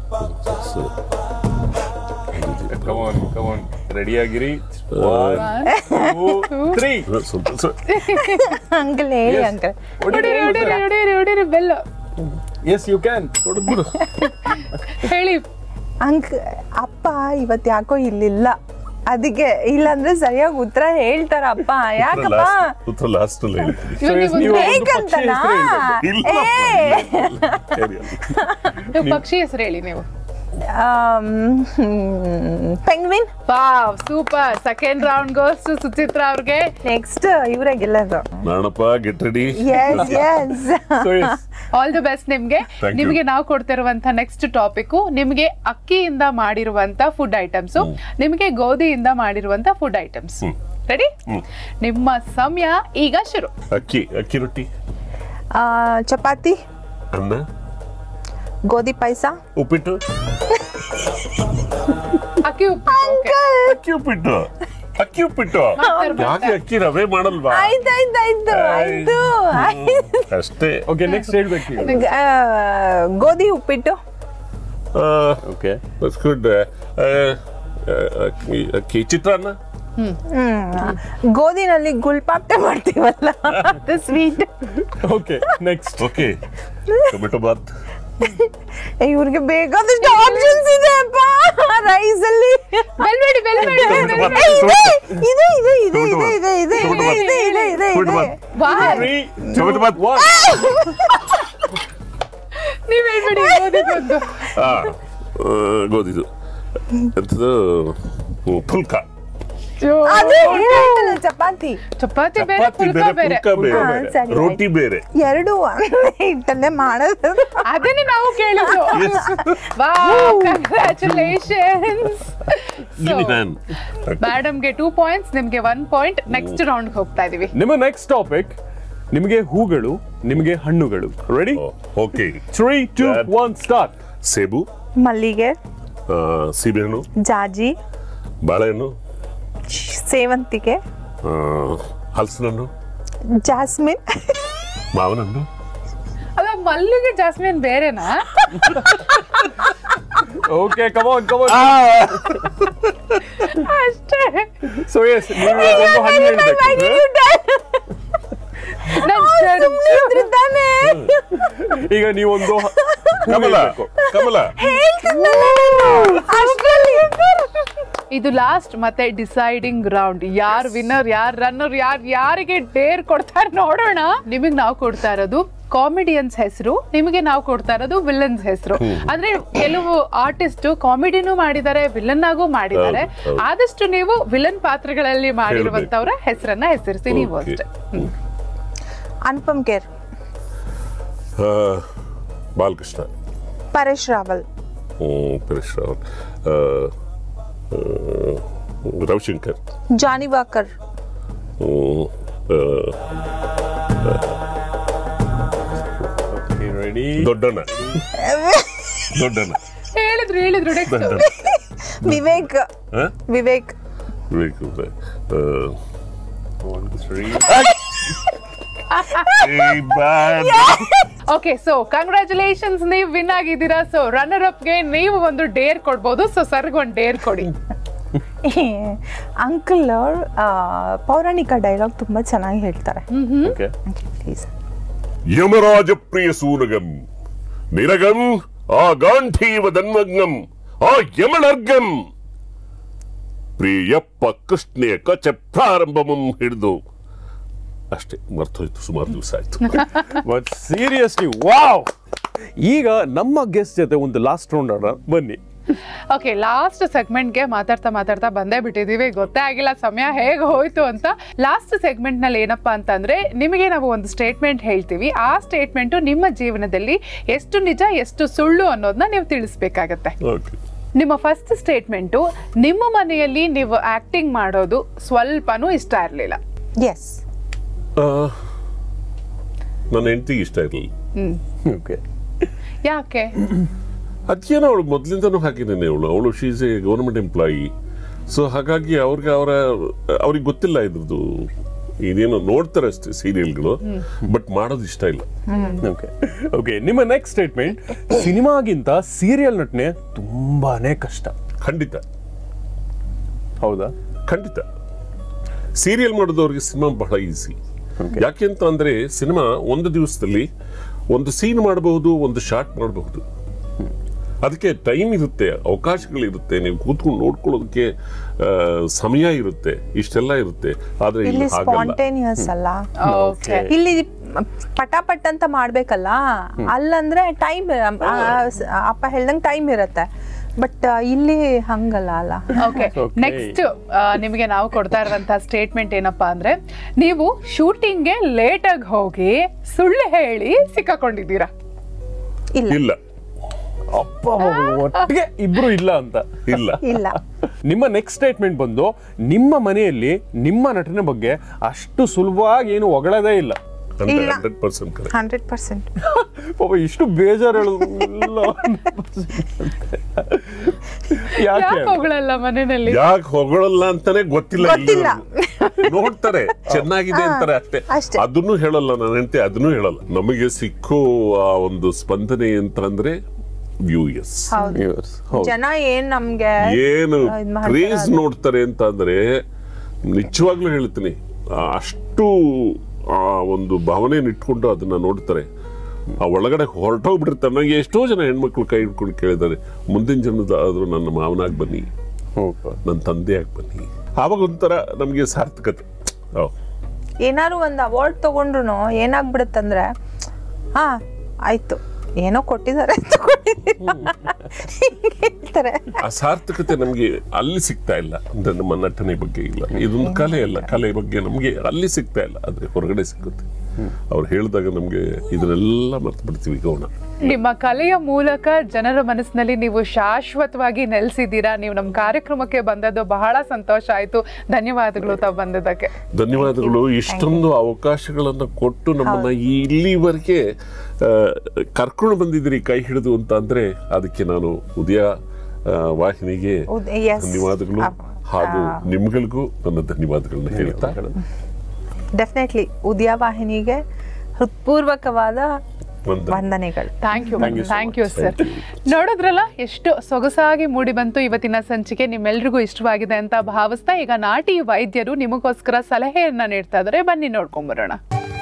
ಕಮಾನ್ ಕಮಾನ್ ರೆಡಿ ಆಗಿರಿ ಒನ್ ಟೂ ತ್ರೀ ಸ್ವಲ್ಪ ಸ್ವಲ್ಪ- ಅಂಕಲ್ ಹೇಳಿ ಅಂಕಲ್ ಹೊಡೀರಿ ಹೊಡೀರಿ ಹೊಡೀರಿ ಹೊಡೀರಿ ಬೆಲ್ಲ ಎಸ್ ಯು ಕ್ಯಾನ್ ಹೊಡೆದ್ಬಿಡು ಹೇಳಿ ಅಂಕ್ ಅಪ್ಪ ಇವತ್ತು ಯಾಕೋ ಇಲ್ಲಿಲ್ಲ ಅದಕ್ಕೆ ಇಲ್ಲಾಂದ್ರೆ ಸರಿಯಾಗಿ ಉತ್ತರ ಹೇಳ್ತಾರ ಅಪ್ಪ ಯಾಕಪ್ಪ ಲಾಸ್ಟ್ ಉತ್ತರ ಲಾಸ್ಟ್ ಅಲ್ಲಿ ಹೇಳ್ತೀನಿ ಇವಾಗ ನೀವು ನೀವು ಒಂದು- ಒಂದು ಪಕ್ಷಿ ಹೇಗಂತನಾ ಹೆಸರು ಹೇಳ್ಬೇಕು. ಇಲ್ಲ ಏ ಸರಿ ಅಲ್ಲ. ನೀವು ಪಕ್ಷಿ ಹೆಸರು ಹೇಳಿ ನೀವು penguin wow super second round goes Suchitra ಅವ್ರಿಗೆ ನೆಕ್ಸ್ಟ್ ಇವರೇ ಗೆಲ್ಲೋದು Nanappa get ready yes yes so yes all the best ನಿಮ್ಗೆ Thank you. ನಿಮಗೆ ನಾವು ಕೊಡ್ತಿರುವಂತ ನೆಕ್ಸ್ಟ್ ಟಾಪಿಕ್ ನಿಮಗೆ ಅಕ್ಕಿಯಿಂದ ಮಾಡಿರುವಂತ ಫುಡ್ ಐಟಮ್ಸ್ ನಿಮಗೆ ಗೋಧಿಯಿಂದ ಮಾಡಿರುವಂತ ಫುಡ್ ಐಟಮ್ಸ್ ರೆಡಿ ನಿಮ್ಮ ಸಮಯ ಈಗ ಶುರು ಅಕ್ಕಿ ಅಕ್ಕಿ ರೊಟ್ಟಿ ಚಪಾತಿ ಅನ್ನ ಗೋಧಿ ಪಾಯಸ ಉಪ್ಪಿಟ್ಟು ಅಕ್ಕಿ ಉಪ್ಪು okay. ಅಕ್ಕಿ ಉಪ್ಪಿಟ್ಟು ಅಕ್ಕಿ ಉಪ್ಪಿಟ್ಟು ಯಾಕೆ ಅಕ್ಕಿ ರವೆ ಮಾಡಲ್ವಾ ಆಯ್ತಾಯ್ತಾಯ್ತು ಆಯ್ತು ಆಯ್ತು ಅಷ್ಟೇ ಓಕೆ ನೆಕ್ಸ್ಟ್ ಹೇಳ್ಬೇಕು ನೀವು ಆ, ಗೋಧಿ ಉಪ್ಪಿಟ್ಟು ಓಕೆ ಗುಡ್ ಅಕ್ಕಿ ಅಕ್ಕಿ ಚಿತ್ರಾನ್ನ ಹ್ಮ್ ಗೋಧಿನಲ್ಲಿ ಗುಲ್ಪಾಪ್ಟೆ ಮಾಡ್ತೀವಲ್ಲ ಅದು sweet okay next okay tomato bath ಇವ್ರಿಗೆ ಬೇಕಾದಷ್ಟು ಆಪ್ಷನ್ಸ್ ಇದೆ ಅಪ್ಪ ರೈಸ್ ಅಲ್ಲಿ ಬೆಲ್ಬೇಡಿ ಬೆಲ್ಬೇಡಿ ಟೊಮೆಟೊ ಬಾತ್ ಏ, ಇದೆ ಇದೆ ಇದೆ ಇದೆ ಟೊಮೆಟೊ ಇದೆ ಇದೆ ಟೊಮೆಟೊ ಇದೆ ಇದೆ ಇದೆ ಇದೆ ಟೊಮೆಟೊ ಇದೆ ಬಾತ್ ವಾಹ್ ತ್ರೀ ಟೊಮೆಟೊ ಬಾತ್ ಒನ್ ನೀವ್ ಹೇಳ್ಬೇಡಿ ಗೋಧಿಗೊಂದು ಆ, ಆ, ಗೋಧಿದು ಎಂಥದ್ದು ಹ್ಮ್, ಪುಲ್ಕ ಅದೇ ಹೇಳ್ತಾನೆ ಚಪಾತಿ ಚಪಾತಿ ಬೇರೆ ಚಪಾತಿ ಪುಲ್ಕ ಬೇರೆ ಬೇರೆ ಪುಲ್ಕ ಬೇರೆ ಹಾ, ಸರಿ, ರೋಟಿ ಬೇರೆ ಎರಡು ಒಂದೇ ಹಿಟ್ಟನ್ನೇ ಮಾಡೋದು ಅದನ್ನೇ ನಾವು ಕೇಳಿದ್ದು wow congratulations Give me hand. ಮೇಡಮ್ಗೆ ಟೂ ಪಾಯಿಂಟ್ಸ್ ನಿಮ್ಗೆ ಒನ್ ಪಾಯಿಂಟ್ ನೆಕ್ಸ್ಟ್ ರೌಂಡ್ ಹೋಗ್ತಾ ಇದೀವಿ ನಿಮ್ಮ ನೆಕ್ಸ್ಟ್ ಟಾಪಿಕ್ ನಿಮಗೆ ಹೂಗಳು ನಿಮಗೆ ಹಣ್ಣುಗಳು ready oh, okay three two Dad. One start ಸೇಬು ಮಲ್ಲಿಗೆ ಆ, ಸೀಬೆಹಣ್ಣು ಜಾಜಿ ಬಾಳೆಹಣ್ಣು ಸೇವಂತಿಗೆ ಆ, ಹಲಸಿನ ಹಣ್ಣು ಜಾಸ್ಮಿನ್ ಮಾವಿನ ಹಣ್ಣು ಅಲ್ಲ ಮಲ್ಲಿಗೆ ಜಾಸ್ಮಿನ್ ಬೇರೆನಾ okay come on come on so yes ನೀವು ಇವಾಗ ಒಂದು ಹಣ್ಣು ಹೇಳ್ಬೇಕು ನನ್ ಜಡ್ಜು. ಈಗ ನೀವೊಂದು ಹ- ಹೂ ಕಮಲ ಹೇಳ್ಬೇಕು. ಕಮಲ ಇದು ಲಾಸ್ಟ್ ಮತ್ತೆ ಡಿಸೈಡಿಂಗ್ ರೌಂಡ್ ಯಾರ್ ವಿನ್ನರ್ ಯಾರ್ ರನ್ನರ್ ಯಾರ್ ಯಾರಿಗೆ ಡೇರ್ ಕೊಡ್ತಾರೆ ನೋಡೋಣ ನಿಮಗ್ ನಾವು ಕೊಡ್ತಾ ಇರೋದು ಕಾಮಿಡಿಯನ್ಸ್ ಹೆಸರು ನಿಮಗೆ ನಾವು ಕೊಡ್ತಾ ಇರೋದು ವಿಲನ್ಸ್ ಹೆಸರು ಅಂದ್ರೆ ಕೆಲವು ಆರ್ಟಿಸ್ಟ್ ಕಾಮಿಡಿನೂ ಮಾಡಿದ್ದಾರೆ ವಿಲನ್ ಆಗೂ ಮಾಡಿದ್ದಾರೆ ಹೌದು, ಹೌದು. ಆದಷ್ಟು ನೀವು ವಿಲನ್ ಪಾತ್ರಗಳಲ್ಲಿ ಮಾಡಿರುವಂತವ್ರ ಹೆಸರನ್ನ ಹೆಸರಿಸಿ ನೀವು Okay. ಅಷ್ಟೇ ಅನುಪಮ್ ಕೇರ್ ಆ, ಬಾಲಕೃಷ್ಣ ಪರೇಶ್ ರಾವಲ್ ಹ್ಮ್, ಪರೇಶ್ ರಾವಲ್ ಆ, ಆ, ರವಿಶಂಕರ್ ಜಾನಿ ವಾಕರ್ ಹ್ಮ್, ಆ, Okay, ready? ದೊಡ್ಡಣ್ಣ ದೊಡ್ಡಣ್ಣ ಹೇಳಿದ್ರು ಹೇಳಿದ್ರು next. ದೊಡ್ಡಣ್ಣ ವಿವೇಕ್ ಆ? ವಿವೇಕ್ ಬೇಕು ಆ, One, three. ಏ, bad. ಓಕೆ ಸೊ ಕಂಗ್ರ್ಯಾಚುಲೇಷನ್ಸ್ ನೀವು ವಿನ್ ಆಗಿದ್ದೀರಾ ಸೊ ರನ್ನರ್ ಅಪ್ಗೆ ನೀವು ಒಂದು ಡೇರ್ ಕೊಡ್ಬೋದು ಸೊ ಸರ್ಗ್ ಒಂದು ಡೇರ್ ಕೊಡಿ ಅಂಕಲ್ ಪೌರಾಣಿಕ ಡೈಲಾಗ್ ತುಂಬಾ ಚೆನ್ನಾಗಿ ಹೇಳ್ತಾರೆ Okay. ಪ್ಲೀಸ್ ಯಮರಾಜ ಪ್ರಿಯ ಸೂನಗಂ ನಿರಗಂ ಆ ಗಾಂಧೀವ ದನ್ಮಗ್ನಂ ಆ ಯಮನರ್ಗಂ ಪ್ರಿಯಪ್ಪ ಕೃಷ್ಣೆಯ ಕಚ ಪ್ರಾರಂಭಮಂ ಹಿಡಿದು ಅಷ್ಟೇ ಮರ್ತೋಯ್ತು ಸುಮಾರು ದಿವಸ ಆಯ್ತು ಬಟ್ ಸೀರಿಯಸ್ಲಿ ವಾವ್ ಈಗ ನಮ್ಮ ಗೆಸ್ಟ್ ಜೊತೆ ಒಂದು ಲಾಸ್ಟ್ ರೌಂಡ್ ಆಡೋಣ ಬನ್ನಿ ಓಕೆ ಲಾಸ್ಟ್ ಸೆಗ್ಮೆಂಟ್ಗೆ ಮಾತಾಡ್ತಾ ಮಾತಾಡ್ತಾ ಬಂದೇ ಬಿಟ್ಟಿದ್ದೀವಿ ಗೊತ್ತೇ ಆಗಿಲ್ಲ ಸಮಯ ಹೇಗೆ ಹೋಯ್ತು ಅಂತ ಲಾಸ್ಟ್ ಸೆಗ್ಮೆಂಟ್ನಲ್ಲಿ ಏನಪ್ಪಾ ಅಂತಂದ್ರೆ ನಿಮಗೆ ನಾವು ಒಂದು ಸ್ಟೇಟ್ಮೆಂಟ್ ಹೇಳ್ತೀವಿ ಆ ಸ್ಟೇಟ್ಮೆಂಟು ನಿಮ್ಮ ಜೀವನದಲ್ಲಿ ಎಷ್ಟು ನಿಜ ಎಷ್ಟು ಸುಳ್ಳು ಅನ್ನೋದನ್ನ ನೀವು ತಿಳಿಸ್ಬೇಕಾಗತ್ತೆ ಓಕೆ ನಿಮ್ಮ ಫಸ್ಟ್ ಸ್ಟೇಟ್ಮೆಂಟು ನಿಮ್ಮ ಮನೆಯಲ್ಲಿ ನೀವು ಆಕ್ಟಿಂಗ್ ಮಾಡೋದು ಸ್ವಲ್ಪನೂ ಇಷ್ಟ ಇರಲಿಲ್ಲ ಎಸ್ ನನ್ನ ಹೆಂಡತಿಗೆ ಇಷ್ಟ ಇರಲಿಲ್ಲ ಓಕೆ ಯಾಕೆ ಅದೇನೋ ಅವಳು ಮೊದಲಿಂದನೂ ಹಾಕಿದ್ದೇನೆ ಅವಳು ಅವಳು she's a government employee so ಹಾಗಾಗಿ ಅವ್ರಿಗೆ ಅವರ ಅವ್ರಿಗೆ ಗೊತ್ತಿಲ್ಲ ಇದ್ರದ್ದು ಇದೇನೋ ನೋಡ್ತಾರೆ ಅಷ್ಟೇ ಸೀರಿಯಲ್ಗಳು ಬಟ್ ಮಾಡೋದು ಇಷ್ಟ ಇಲ್ಲ ಓಕೆ ಓಕೆ ನಿಮ್ಮ ನೆಕ್ಸ್ಟ್ ಸ್ಟೇಟ್ಮೆಂಟ್ ಸಿನಿಮಾಗಿಂತ ಸೀರಿಯಲ್ ನಟನೆ ತುಂಬಾನೇ ಕಷ್ಟ ಖಂಡಿತ ಹೌದಾ ಖಂಡಿತ ಸೀರಿಯಲ್ ಮಾಡೋದವ್ರಿಗೆ ಸಿನಿಮಾ ಬಹಳ ಈಸಿ ಯಾಕೆಂತ ಅಂದ್ರೆ ಸಿನಿಮಾ ಒಂದು ದಿವಸದಲ್ಲಿ ಒಂದು ಸೀನ್ ಮಾಡಬಹುದು ಒಂದು ಶಾರ್ಟ್ ಮಾಡಬಹುದು ಅದಕ್ಕೆ ಟೈಮ್ ಇರುತ್ತೆ ಅವಕಾಶಗಳಿರುತ್ತೆ ನೀವು ಕೂತ್ಕೊಂಡು ನೋಡ್ಕೊಳ್ಳೋದಕ್ಕೆ ಆ, ಸಮಯ ಇರುತ್ತೆ ಇಷ್ಟೆಲ್ಲ ಇರುತ್ತೆ ಆದ್ರೆ ಇಲ್ಲಿ ಇಲ್ಲಿ ಹಾಗಲ್ಲ ಸ್ಪಾಂಟೇನಿಯಸ್ ಅಲ್ಲ ಓಕೆ ಇಲ್ಲಿ ಪಟಾಪಟ್ ಅಂತ ಮಾಡ್ಬೇಕಲ್ಲ ಅಲ್ಲಂದ್ರೆ ಟೈಮ್ ಅಪ್ಪ ಹೇಳ್ದಂಗೆ ಟೈಮ್ ಇರತ್ತೆ ಬಟ್ ಇಲ್ಲಿ ಹಂಗಲ್ಲ ಅಲ್ಲ ಓಕೆ Okay. ನೆಕ್ಸ್ಟ್ ನಿಮಗೆ ನಾವು ಕೊಡ್ತಾ ಇರುವಂತಹ ಸ್ಟೇಟ್ಮೆಂಟ್ ಏನಪ್ಪಾ ಅಂದ್ರೆ ನೀವು ಶೂಟಿಂಗ್ಗೆ ಲೇಟ್ ಆಗಿ ಹೋಗಿ ಸುಳ್ಳು ಹೇಳಿ ಸಿಕ್ಕಾಕೊಂಡಿದ್ದೀರಾ ಇಲ್ಲ ಇಲ್ಲ ಅಪ್ಪ ಒಟ್ಟಿಗೆ ಇಬ್ರು ಇಲ್ಲ ಅಂತ ಇಲ್ಲ ಇಲ್ಲ ನಿಮ್ಮ ನೆಕ್ಸ್ಟ್ ಸ್ಟೇಟ್ಮೆಂಟ್ ಬಂದು ನಿಮ್ಮ ಮನೆಯಲ್ಲಿ ನಿಮ್ಮ ನಟನೆ ಬಗ್ಗೆ ಅಷ್ಟು ಸುಲಭವಾಗಿ ಏನು ಹೊಗಳದೇ ಇಲ್ಲ ಹಂಡ್ರೆಡ್ ಇಲ್ಲ. Hundred percent correct hundred percent ಪಾಪ ಇಷ್ಟು ಬೇಜಾರು ಹೇಳೋದು ಇಲ್ಲ. ಯಾಕೆ ಯಾಕೆ ಹೋಗಳಲ್ಲ ಮನೆಯಲ್ಲಿ ಯಾಕೆ ಹೊಗಳಲ್ಲ ಅಂತಾನೆ ಗೊತ್ತಿಲ್ಲ ಗೊತ್ತಿಲ್ಲ. ಇಲ್ಲಿವರೆಗೂ. ನೋಡ್ತಾರೆ ಚೆನ್ನಾಗಿದೆ ಅಂತಾರೆ ಅಷ್ಟೇ ಅಷ್ಟೇ. ಅದನ್ನು ಹೇಳಲ್ಲ ನನ್ನ ಹೆಂಡತಿ ಅದನ್ನು ಹೇಳಲ್ಲ ನಮಗೆ ಸಿಕ್ಕೋ ಆ ಒಂದು ಸ್ಪಂದನೆ ಅಂತ ಅಂದ್ರೆ ವ್ಯೂ ಎಸ್ ಹೌದು Yes, ಹೌದು. ಜನ ಏನ್ ನಮ್ಗೆ ಏನು ಇದ್ ಮಾಡ್ತಾರೆ ಕ್ರೇಜ್ ಅದು. ನೋಡ್ತಾರೆ ಅಂತ ಅಂದ್ರೆ ನಿಜವಾಗ್ಲೂ ಹೇಳ್ತೀನಿ ಆ ಅಷ್ಟು ಆ ಒಂದು ಭಾವನೆಯನ್ನು ಇಟ್ಕೊಂಡು ಅದನ್ನ ನೋಡ್ತಾರೆ ಆ ಒಳಗಡೆ ಹೊರಟೋಗ್ಬಿಟ್ಟಿರ್ತಾರೆ ನನಗೆ ಎಷ್ಟೋ ಜನ ಹೆಣ್ಮಕ್ಳು ಕೈ ಹಿಡ್ಕೊಂಡು ಕೇಳಿದ್ದಾರೆ ಮುಂದಿನ ಜನ್ಮದ ಆದ್ರೂ ನನ್ನ ಮಾವನಾಗಿ ಬನ್ನಿ ಹೌದು. ನನ್ನ ತಂದೆಯಾಗಿ ಬನ್ನಿ ಆವಾಗ ಒಂಥರ ನಮಗೆ ಸಾರ್ಥಕತೆ ಓ, ಏನಾದ್ರು ಒಂದ್ ಅವಾರ್ಡ್ ತಗೊಂಡ್ರು ಏನಾಗ್ಬಿಡುತ್ತಂದ್ರೆ ಹಾ ಆಯ್ತು ಏನೋ ಕೊಟ್ಟಿದ್ದಾರೆ ತಗೊಂಡಿದ್ದೀರಾ ಹಿಂಗೆ ಹೇಳ್ತಾರೆ ಆ ಸಾರ್ಥಕತೆ ನಮಗೆ ಅಲ್ಲಿ ಸಿಗ್ತಾ ಇಲ್ಲ ಅಂದ್ರೆ ನಮ್ಮ ನಟನೆ ಬಗ್ಗೆ ಇಲ್ಲ ಇದೊಂದು ಕಲೆ ಅಲ್ಲ ಕಲೆ ಬಗ್ಗೆ ನಮಗೆ ಅಲ್ಲಿ ಸಿಗ್ತಾ ಇಲ್ಲ ಆದ್ರೆ ಹೊರಗಡೆ ಸಿಗುತ್ತೆ ಅವ್ರು ಹೇಳಿದಾಗ ನಮಗೆ ಇದನ್ನೆಲ್ಲ ಮರ್ತು ಬಿಡ್ತೀವಿ ಗೌಣ ನಿಮ್ಮ ಕಲೆಯ ಮೂಲಕ ಜನರ ಮನಸ್ಸಿನಲ್ಲಿ ನೀವು ಶಾಶ್ವತವಾಗಿ ನೆಲೆಸಿದ್ದೀರಾ ನೀವು ನಮ್ಮ ಕಾರ್ಯಕ್ರಮಕ್ಕೆ ಬಂದದ್ದು ಬಹಳ ಸಂತೋಷ ಆಯ್ತು ಧನ್ಯವಾದಗಳು ತಾವು ಬಂದದಕ್ಕೆ ಧನ್ಯವಾದಗಳು ಇಷ್ಟೊಂದು ಅವಕಾಶಗಳನ್ನು ಕೊಟ್ಟು ನಮ್ಮನ್ನ ಇಲ್ಲಿವರೆಗೆ ಆ, ಕರ್ಕೊಂಡು ಬಂದಿದ್ದೀರಿ ಕೈ ಹಿಡಿದು ಅಂತ ಅಂದ್ರೆ ಅದಕ್ಕೆ ನಾನು ಉದಯ ಆ, ವಾಹಿನಿಗೆ ಉದ್- yes. ಧನ್ಯವಾದಗಳು ಅಪ್- ಹಾಗೂ ನಿಮ್ಗಳಿಗೂ ನನ್ನ ಧನ್ಯವಾದಗಳನ್ನ ಹೇಳ್ತಾ ಡೆಫಿನೆಟ್ಲಿ ಉದಯ ವಾಹಿನಿಗೆ ಹೃತ್ಪೂರ್ವಕವಾದ ವಂದನೆ. ವಂದನೆಗಳು thank you Thank you so thank you much. Sir ನೋಡಿದ್ರಲ್ಲ ಎಷ್ಟು ಸೊಗಸಾಗಿ ಮೂಡಿ ಬಂತು ಇವತ್ತಿನ ಸಂಚಿಕೆ ನಿಮ್ಮೆಲ್ರಿಗೂ ಇಷ್ಟವಾಗಿದೆ ಅಂತ ಭಾವಿಸ್ತಾ ಈಗ ನಾಟಿ ವೈದ್ಯರು ನಿಮಗೋಸ್ಕರ ಸಲಹೆಯನ್ನ ನೀಡ್ತಾ ಇದ್ದಾರೆ ಬನ್ನಿ ನೋಡ್ಕೊಂಬರೋಣ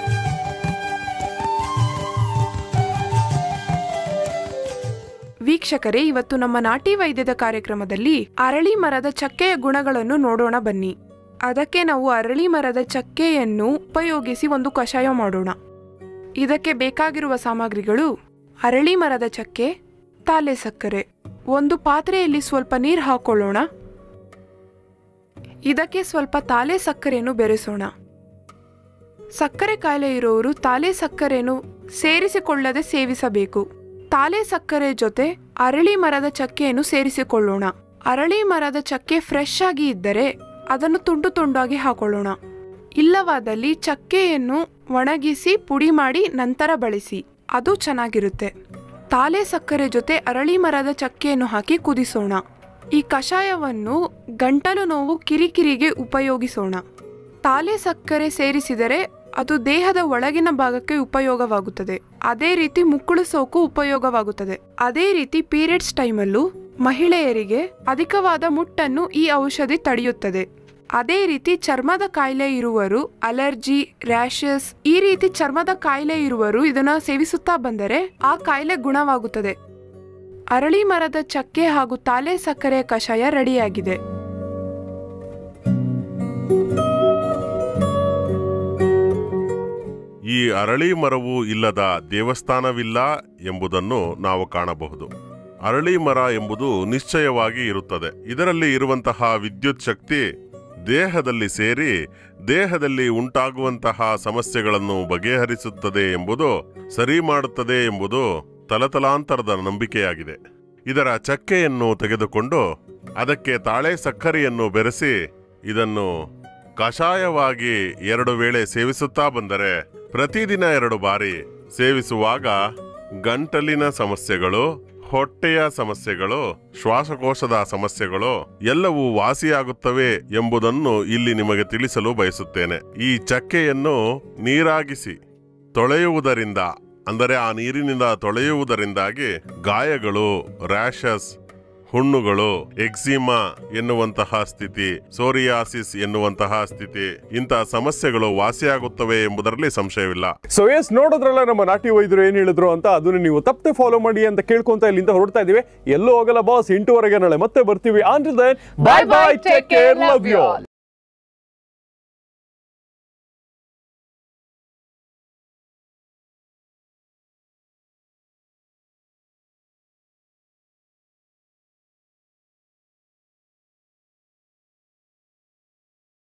ವೀಕ್ಷಕರೇ ಇವತ್ತು ನಮ್ಮ ನಾಟಿ ವೈದ್ಯದ ಕಾರ್ಯಕ್ರಮದಲ್ಲಿ ಅರಳಿ ಮರದ ಚಕ್ಕೆಯ ಗುಣಗಳನ್ನು ನೋಡೋಣ ಬನ್ನಿ ಅದಕ್ಕೆ ನಾವು ಅರಳಿ ಮರದ ಚಕ್ಕೆಯನ್ನು ಉಪಯೋಗಿಸಿ ಒಂದು ಕಷಾಯ ಮಾಡೋಣ ಇದಕ್ಕೆ ಬೇಕಾಗಿರುವ ಸಾಮಗ್ರಿಗಳು ಅರಳಿ ಮರದ ಚಕ್ಕೆ ತಾಲೆ ಸಕ್ಕರೆ ಒಂದು ಪಾತ್ರೆಯಲ್ಲಿ ಸ್ವಲ್ಪ ನೀರು ಹಾಕೊಳ್ಳೋಣ ಇದಕ್ಕೆ ಸ್ವಲ್ಪ ತಾಲೆ ಸಕ್ಕರೆಯನ್ನು ಬೆರೆಸೋಣ ಸಕ್ಕರೆ ಕಾಯಿಲೆ ಇರೋರು ತಾಲೆ ಸಕ್ಕರೆಯನ್ನು ಸೇರಿಸಿಕೊಳ್ಳದೆ ಸೇವಿಸಬೇಕು ತಾಲೆ ಸಕ್ಕರೆ ಜೊತೆ ಅರಳಿ ಮರದ ಚಕ್ಕೆಯನ್ನು ಸೇರಿಸಿಕೊಳ್ಳೋಣ ಅರಳಿ ಮರದ ಚಕ್ಕೆ ಫ್ರೆಶ್ ಆಗಿ ಇದ್ದರೆ ಅದನ್ನು ತುಂಡು ತುಂಡಾಗಿ ಹಾಕೊಳ್ಳೋಣ ಇಲ್ಲವಾದಲ್ಲಿ ಚಕ್ಕೆಯನ್ನು ಒಣಗಿಸಿ ಪುಡಿ ಮಾಡಿ ನಂತರ ಬಳಸಿ ಅದು ಚೆನ್ನಾಗಿರುತ್ತೆ ತಾಲೆ ಸಕ್ಕರೆ ಜೊತೆ ಅರಳಿ ಮರದ ಚಕ್ಕೆಯನ್ನು ಹಾಕಿ ಕುದಿಸೋಣ ಈ ಕಷಾಯವನ್ನು ಗಂಟಲು ನೋವು ಕಿರಿಕಿರಿಗೆ ಉಪಯೋಗಿಸೋಣ ತಾಲೆ ಸಕ್ಕರೆ ಸೇರಿಸಿದರೆ ಅದು ದೇಹದ ಒಳಗಿನ ಭಾಗಕ್ಕೆ ಉಪಯೋಗವಾಗುತ್ತದೆ ಅದೇ ರೀತಿ ಮುಕ್ಕುಳು ಸೋಕು ಉಪಯೋಗವಾಗುತ್ತದೆ ಅದೇ ರೀತಿ ಪೀರಿಯಡ್ಸ್ ಟೈಮಲ್ಲೂ ಮಹಿಳೆಯರಿಗೆ ಅಧಿಕವಾದ ಮುಟ್ಟನ್ನು ಈ ಔಷಧಿ ತಡೆಯುತ್ತದೆ ಅದೇ ರೀತಿ ಚರ್ಮದ ಕಾಯಿಲೆ ಇರುವರು ಅಲರ್ಜಿ ರ್ಯಾಷಸ್ ಈ ರೀತಿ ಚರ್ಮದ ಕಾಯಿಲೆ ಇರುವರು ಇದನ್ನ ಸೇವಿಸುತ್ತಾ ಬಂದರೆ ಆ ಕಾಯಿಲೆ ಗುಣವಾಗುತ್ತದೆ ಅರಳಿ ಮರದ ಚಕ್ಕೆ ಹಾಗೂ ತಾಲೆ ಸಕ್ಕರೆಯ ಕಷಾಯ ರೆಡಿಯಾಗಿದೆ ಈ ಅರಳಿ ಮರವು ಇಲ್ಲದ ದೇವಸ್ಥಾನವಿಲ್ಲ ಎಂಬುದನ್ನು ನಾವು ಕಾಣಬಹುದು ಅರಳಿ ಮರ ಎಂಬುದು ನಿಶ್ಚಯವಾಗಿ ಇರುತ್ತದೆ ಇದರಲ್ಲಿ ಇರುವಂತಹ ವಿದ್ಯುತ್ ಶಕ್ತಿ ದೇಹದಲ್ಲಿ ಸೇರಿ ದೇಹದಲ್ಲಿ ಉಂಟಾಗುವಂತಹ ಸಮಸ್ಯೆಗಳನ್ನು ಬಗೆಹರಿಸುತ್ತದೆ ಎಂಬುದು ಸರಿ ಮಾಡುತ್ತದೆ ಎಂಬುದು ತಲತಲಾಂತರದ ನಂಬಿಕೆಯಾಗಿದೆ ಇದರ ಚಕ್ಕೆಯನ್ನು ತೆಗೆದುಕೊಂಡು ಅದಕ್ಕೆ ತಾಳೆ ಸಕ್ಕರೆಯನ್ನು ಬೆರೆಸಿ ಇದನ್ನು ಕಷಾಯವಾಗಿ ಎರಡು ವೇಳೆ ಸೇವಿಸುತ್ತಾ ಬಂದರೆ ಪ್ರತಿದಿನ ಎರಡು ಬಾರಿ ಸೇವಿಸುವಾಗ ಗಂಟಲಿನ ಸಮಸ್ಯೆಗಳು ಹೊಟ್ಟೆಯ ಸಮಸ್ಯೆಗಳು ಶ್ವಾಸಕೋಶದ ಸಮಸ್ಯೆಗಳು ಎಲ್ಲವೂ ವಾಸಿಯಾಗುತ್ತವೆ ಎಂಬುದನ್ನು ಇಲ್ಲಿ ನಿಮಗೆ ತಿಳಿಸಲು ಬಯಸುತ್ತೇನೆ ಈ ಚಕ್ಕೆಯನ್ನು ನೀರಾಗಿಸಿ ತೊಳೆಯುವುದರಿಂದ ಅಂದರೆ ಆ ನೀರಿನಿಂದ ತೊಳೆಯುವುದರಿಂದಾಗಿ ಗಾಯಗಳು ರ್ಯಾಷಸ್ ಹುಣ್ಣುಗಳು ಎಕ್ಸಿಮಾ ಎನ್ನುವಂತಹ ಸ್ಥಿತಿ ಸೋರಿಯಾಸಿಸ್ ಎನ್ನುವಂತಹ ಸ್ಥಿತಿ ಇಂತಹ ಸಮಸ್ಯೆಗಳು ವಾಸಿಯಾಗುತ್ತವೆ ಎಂಬುದರಲ್ಲಿ ಸಂಶಯವಿಲ್ಲ ಸೊ ಎಸ್ ನೋಡೋದ್ರಲ್ಲ ನಮ್ಮ ನಾಟಿ ವೈದ್ಯರು ಏನ್ ಹೇಳಿದ್ರು ಅಂತ ಅದನ್ನ ನೀವು ತಪ್ಪದೆ ಫಾಲೋ ಮಾಡಿ ಅಂತ ಕೇಳ್ಕೊಂತ ಇಲ್ಲಿಂದ ಹೊರಡ್ತಾ ಇದೀವಿ ಎಲ್ಲೂ ಹೋಗಲ್ಲ ಬಾಸ್ ಎಂಟುವರೆಗೆ ನಾಳೆ ಮತ್ತೆ ಬರ್ತೀವಿ until then bye bye take care love you all